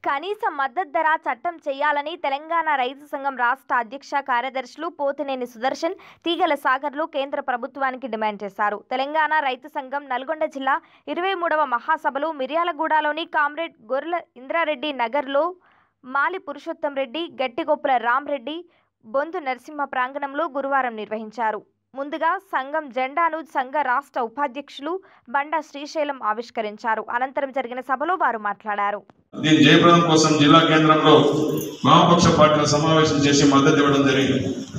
కనీస మద్దతు ధర చట్టం చేయాలని తెలంగాణ రైతు సంఘం రాష్ట్ర అధ్యక్ష కార్యదర్శులు పోతినేని సుదర్శన్ తీగల సాగర్లు కేంద్ర ప్రభుత్వానికి డిమాండ్ చేశారు తెలంగాణ రైతు సంఘం నల్గొండ జిల్లా ఇరవై మూడవ మహాసభలు మిర్యాలగూడలోని కామ్రేడ్ గొర్రెల ఇంద్రారెడ్డి నగర్లో మాలి పురుషోత్తం రెడ్డి గట్టిగొప్పుల రామ్రెడ్డి బొందు నరసింహ ప్రాంగణంలో గురువారం నిర్వహించారు ముందుగా సంఘం జెండాను సంఘ రాష్ట్ర ఉపాధ్యక్షులు బండా శ్రీశైలం ఆవిష్కరించారు అనంతరం జరిగిన సభలో వారు మాట్లాడారు దీని జయప్రదం కోసం జిల్లా కేంద్రంలో వామపక్ష పార్టీల సమావేశం చేసి మద్దతు ఇవ్వడం జరిగింది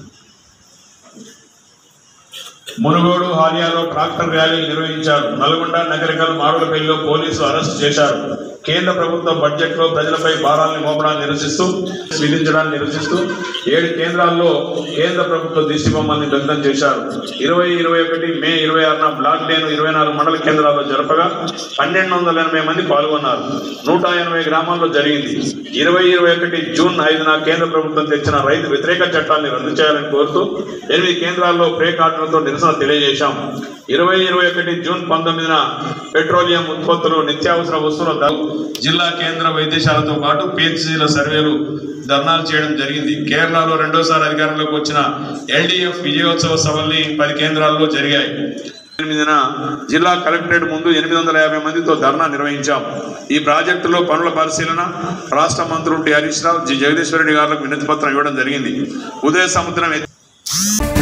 మునుగోడు హాలియాలో ట్రాక్టర్ ర్యాలీలు నిర్వహించారు నల్గొండ నగరికల్ మారులపల్లిలో పోలీసులు అరెస్ట్ చేశారు కేంద్ర ప్రభుత్వ బడ్జెట్ లో ప్రజలపై భారాలను మోపడాన్ని నిరసిస్తూ విధించడాన్ని నిరసిస్తూ ఏడు కేంద్రాల్లో కేంద్ర ప్రభుత్వ దిష్టి బొమ్మల్ని దగ్ధం చేశారు ఇరవై ఇరవై ఒకటి మే ఇరవై ఆరున బ్లాక్ డేను ఇరవై నాలుగు మండల కేంద్రాల్లో జరపగా పన్నెండు వందల ఎనభై మంది పాల్గొన్నారు నూట ఎనభై గ్రామాల్లో జరిగింది ఇరవై ఇరవై ఒకటి జూన్ ఐదున కేంద్ర ప్రభుత్వం తెచ్చిన రైతు వ్యతిరేక చట్టాన్ని రద్దు చేయాలని కోరుతూ ఎనిమిది కేంద్రాల్లో ప్రే కార్డులతో నిరసన తెలియజేశాం ఇరవై ఇరవై ఒకటి జూన్ పంతొమ్మిదిన పెట్రోలియం ఉత్పత్తులు నిత్యావసర వస్తువుల ధర జిల్లా కేంద్ర వైద్యశాలతో పాటు పిహెచ్సిల సర్వేలు ధర్నాలు చేయడం జరిగింది కేరళలో రెండోసారి అధికారంలోకి వచ్చిన ఎల్డీఎఫ్ విజయోత్సవ సభల్ని పది కేంద్రాల్లో జరిగాయి ఎనిమిదిన జిల్లా కలెక్టరేట్ ముందు ఎనిమిది వందల యాభై మందితో ధర్నా నిర్వహించాం ఈ ప్రాజెక్టులో పనుల పరిశీలన రాష్ట్ర మంత్రులు టి హరీష్ రావు జి జగదీశ్వర రెడ్డి గారికి వినతి పత్రం ఇవ్వడం జరిగింది ఉదయ సముద్రం ఎత్తి-